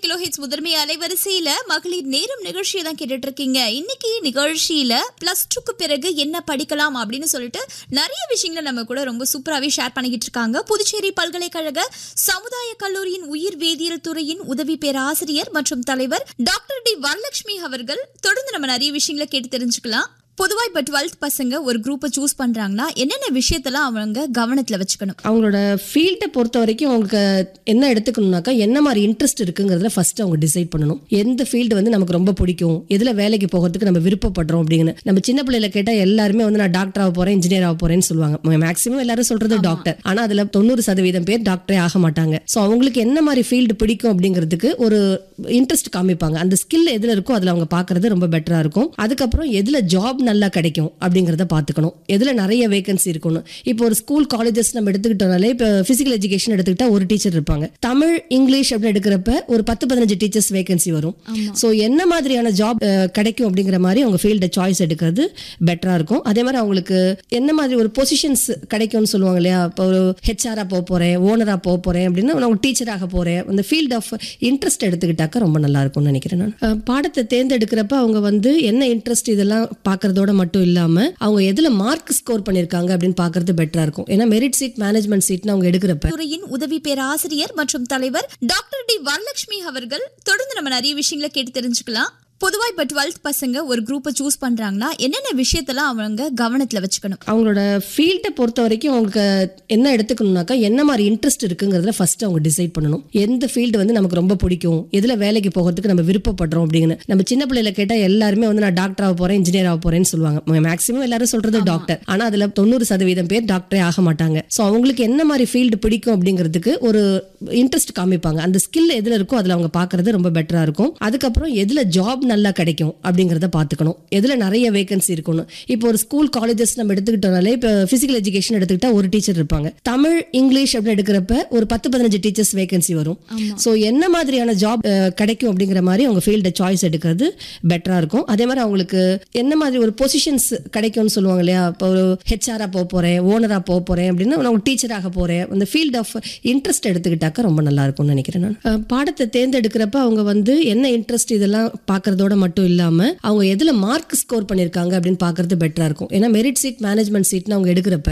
kilo hits முதன்மை அலைவரிசையில மகளிர் நேரம் நிகழ்ச்சியை தான் கேட்டுட்டு இருக்கீங்க இன்னைக்கு நிகழ்ச்சியில பிளஸ் டூக்கு பிறகு என்ன படிக்கலாம் அப்படின்னு சொல்லிட்டு நிறைய விஷயங்களை நம்ம கூட ரொம்ப சூப்பராகவே ஷேர் பண்ணிக்கிட்டு இருக்காங்க புதுச்சேரி பல்கலைக்கழக சமுதாய கல்லூரியின் உயிர் வேதியியல் துறையின் உதவி பேராசிரியர் மற்றும் தலைவர் டாக்டர் டி வரலட்சுமி அவர்கள் தொடர்ந்து நம்ம நிறைய விஷயங்களை கேட்டு தெரிஞ்சுக்கலாம் பொதுவா இப்ப டுவெல்த் பசங்க ஒரு குரூப்பை சூஸ் பண்றாங்கன்னா என்னென்ன விஷயத்தெல்லாம் அவங்க கவனத்துல வச்சுக்கணும் அவங்களோட ஃபீல்டை பொறுத்த வரைக்கும் அவங்களுக்கு என்ன எடுத்துக்கணும்னாக்கா என்ன மாதிரி இன்ட்ரெஸ்ட் இருக்குங்கிறதுல ஃபர்ஸ்ட் அவங்க டிசைட் பண்ணணும் எந்த ஃபீல்டு வந்து நமக்கு ரொம்ப பிடிக்கும் எதுல வேலைக்கு போகிறதுக்கு நம்ம விருப்பப்படுறோம் அப்படின்னு நம்ம சின்ன பிள்ளையில கேட்டால் எல்லாருமே வந்து நான் டாக்டர் ஆக போறேன் இன்ஜினியர் ஆக போறேன்னு சொல்லுவாங்க மேக்ஸிமம் எல்லாரும் சொல்றது டாக்டர் ஆனா அதுல தொண்ணூறு சதவீதம் பேர் டாக்டரே ஆக மாட்டாங்க ஸோ அவங்களுக்கு என்ன மாதிரி ஃபீல்டு பிடிக்கும் அப்படிங்கிறதுக்கு ஒரு இன்ட்ரெஸ்ட் காமிப்பாங்க அந்த ஸ்கில் எதுல இருக்கோ அதுல அவங்க பார்க்கறது ரொம்ப பெட்டரா இருக்கும் அதுக்கப்புறம் எதுல ஜாப் நல்லா கிடைக்கும் அப்படிங்கிறத பார்த்துக்கணும் எதுல நிறைய வேகன்சி இருக்கணும் இப்போ ஒரு ஸ்கூல் காலேஜஸ் நம்ம எடுத்துக்கிட்டோம்னாலே இப்போ பிசிக்கல் எஜுகேஷன் எடுத்துக்கிட்டா ஒரு டீச்சர் இருப்பாங்க தமிழ் இங்கிலீஷ் அப்படின்னு எடுக்கிறப்ப ஒரு பத்து பதினஞ்சு டீச்சர்ஸ் வேகன்சி வரும் ஸோ என்ன மாதிரியான ஜாப் கிடைக்கும் அப்படிங்கிற மாதிரி அவங்க ஃபீல்டை சாய்ஸ் எடுக்கிறது பெட்டரா இருக்கும் அதே மாதிரி அவங்களுக்கு என்ன மாதிரி ஒரு பொசிஷன்ஸ் கிடைக்கும்னு சொல்லுவாங்க இல்லையா இப்போ ஒரு ஹெச்ஆரா போக போறேன் ஓனரா போக போறேன் அப்படின்னா நான் டீச்சராக போறேன் அந்த ஃபீல்ட் ஆஃப் இன்ட்ரெஸ்ட் எடுத்துக்கிட்டாக்க ரொம்ப நல்லா இருக்கும்னு நினைக்கிறேன் நான் அஹ் பாடத்தை தேர்ந்தெடுக்கிறப்ப அவங்க வந்து என்ன இன்ட்ரெஸ்ட் இதெல்லாம் பார்க்கறதோட மட்டும் இல்லாம அவங்க எதுல மார்க் ஸ்கோர் பண்ணிருக்காங்க அப்படின்னு பார்க்கறது பெட்டரா இருக்கும் ஏன்னா மெரிட் சீட் மேனேஜ்மெண்ட் சீட்னு அவங்க எடுக்கிறப்ப துறையின் உதவி பேராசிரியர் மற்றும் தலைவர் டாக்டர் டி வரலட்சுமி அவர்கள் தொடர்ந்து நம்ம நிறைய விஷயங்களை கேட்டு தெரிஞ்சுக்கலாம் பொதுவா இப்ப டுவெல்த் பசங்க ஒரு குரூப்பை சூஸ் பண்றாங்கன்னா என்னென்ன விஷயத்தெல்லாம் அவங்க கவனத்துல வச்சுக்கணும் அவங்களோட ஃபீல்டை பொறுத்த வரைக்கும் அவங்களுக்கு என்ன எடுத்துக்கணும்னாக்கா என்ன மாதிரி இன்ட்ரெஸ்ட் இருக்குங்கிறதுல ஃபர்ஸ்ட் அவங்க டிசைட் பண்ணணும் எந்த ஃபீல்டு வந்து நமக்கு ரொம்ப பிடிக்கும் எதுல வேலைக்கு போகிறதுக்கு நம்ம விருப்பப்படுறோம் அப்படின்னு நம்ம சின்ன பிள்ளையில கேட்டால் எல்லாருமே வந்து நான் டாக்டர் ஆக போறேன் இன்ஜினியர் ஆக போறேன்னு சொல்லுவாங்க மேக்ஸிமம் எல்லாரும் சொல்றது டாக்டர் ஆனா அதுல தொண்ணூறு சதவீதம் பேர் டாக்டரே ஆக மாட்டாங்க ஸோ அவங்களுக்கு என்ன மாதிரி ஃபீல்டு பிடிக்கும் அப்படிங்கிறதுக்கு ஒரு இன்ட்ரெஸ்ட் காமிப்பாங்க அந்த ஸ்கில் எதுல இருக்கோ அதுல அவங்க பார்க்கறது ரொம்ப பெட்டரா இருக்கும் அதுக்கப்புறம் எதுல ஜாப் நல்லா கிடைக்கும் அப்படிங்கிறத பார்த்துக்கணும் எதுல நிறைய வேகன்சி இருக்கணும் இப்போ ஒரு ஸ்கூல் காலேஜஸ் நம்ம எடுத்துக்கிட்டோம்னாலே இப்போ பிசிக்கல் எஜுகேஷன் எடுத்துக்கிட்டா ஒரு டீச்சர் இருப்பாங்க தமிழ் இங்கிலீஷ் அப்படின்னு எடுக்கிறப்ப ஒரு பத்து பதினஞ்சு டீச்சர்ஸ் வேகன்சி வரும் ஸோ என்ன மாதிரியான ஜாப் கிடைக்கும் அப்படிங்கிற மாதிரி அவங்க ஃபீல்டை சாய்ஸ் எடுக்கிறது பெட்டரா இருக்கும் அதே மாதிரி அவங்களுக்கு என்ன மாதிரி ஒரு பொசிஷன்ஸ் கிடைக்கும்னு சொல்லுவாங்க இல்லையா இப்போ ஒரு ஹெச்ஆரா போக போறேன் ஓனரா போக போறேன் அப்படின்னா நான் டீச்சராக போறேன் அந்த ஃபீல்ட் ஆஃப் இன்ட்ரெஸ்ட் எடுத்துக்கிட்டாக்க ரொம்ப நல்லா இருக்கும்னு நினைக்கிறேன் நான் அஹ் பாடத்தை தேர்ந்தெடுக்கிறப்ப அவங்க வந்து என்ன இன்ட்ரெஸ்ட் இதெல்லாம் பார்க்கறதோட மட்டும் இல்லாம அவங்க எதுல மார்க் ஸ்கோர் பண்ணிருக்காங்க அப்படின்னு பார்க்கறது பெட்டரா இருக்கும் ஏன்னா மெரிட் சீட் மேனேஜ்மெண்ட் சீட்னு அவங்க எடுக்கிறப்ப